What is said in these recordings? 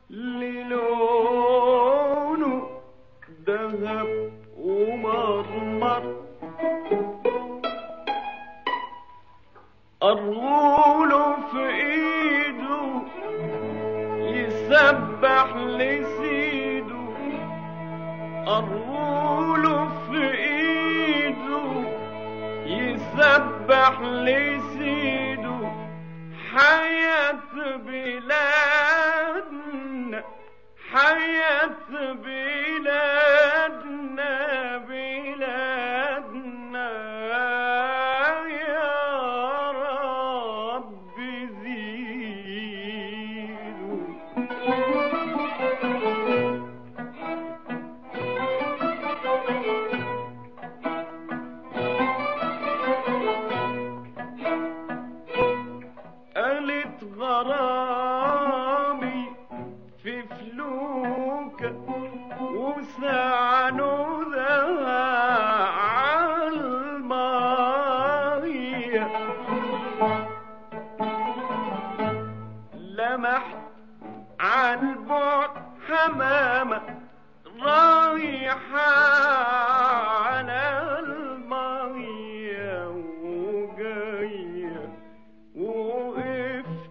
للونه ذهب ومرمر الرول في ايده يسبح لسيده الرول في ايده يسبح لسيده حياة بلادنا حياة بلادنا بلادنا يا رب زيدوا قالت غرامي في فلوك وسعنودها عالمية لمحت عالبعد حمامة رايحة على المية وجاية وقفت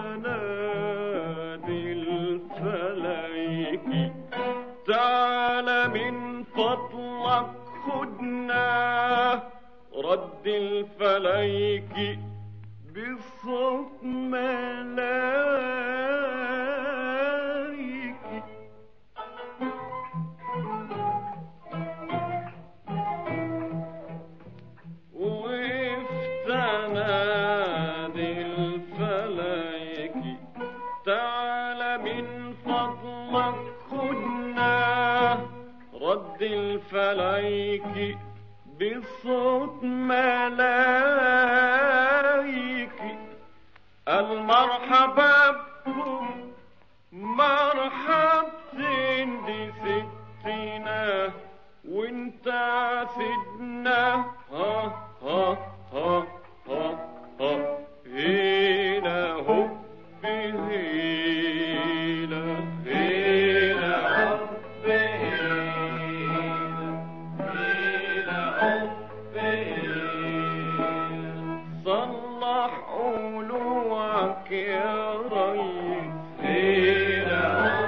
انادي الفلايكي تعالى من فضلك خدنا رد الفلايكي بصوت ملايكي وقفت انادي الفلايكي تعالى من فضلك خدنا رد الفلايكي بصوت ملايكي المرحبا بكم مرحبتين دي ستنا وانت سيدنا ها ها ها ها ها هنا هو هنا هنا هو صلح قلوعك يا ريس هنا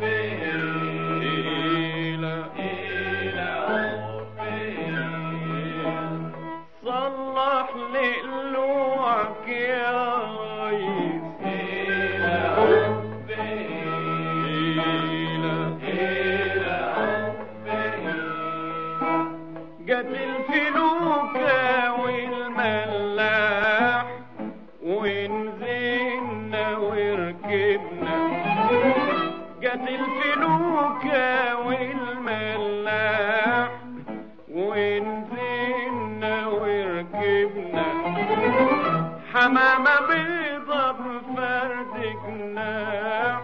صلح لقلوعك يا ريس جت الفلوكة والملاح ونزلنا وركبنا جت الفلوكة والملاح ونزلنا وركبنا حمامة بيضة بفرد جناح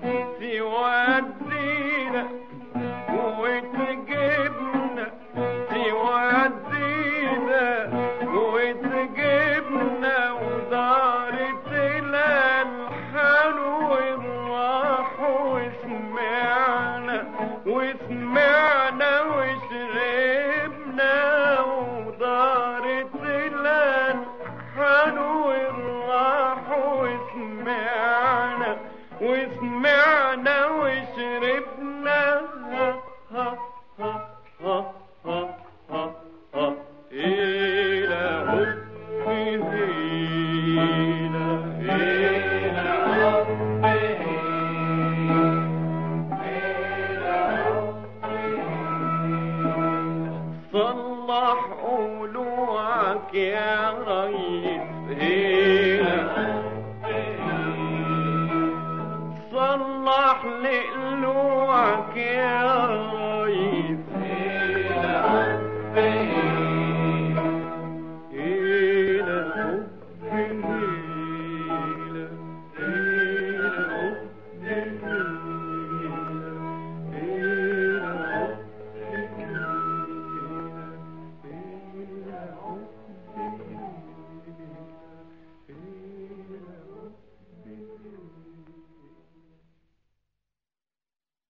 تودينا وتجيبنا تودينا وتجيبنا ودارت الألحان والراح وسمعنا وسمعنا وشربنا ودارت الألحان والراح وسمعنا وسمعنا وشربنا ها ها ها ها ها ها ها إلى حب زينة إلى صلح قلوعك يا ريس هنا صلح لقلوعك يا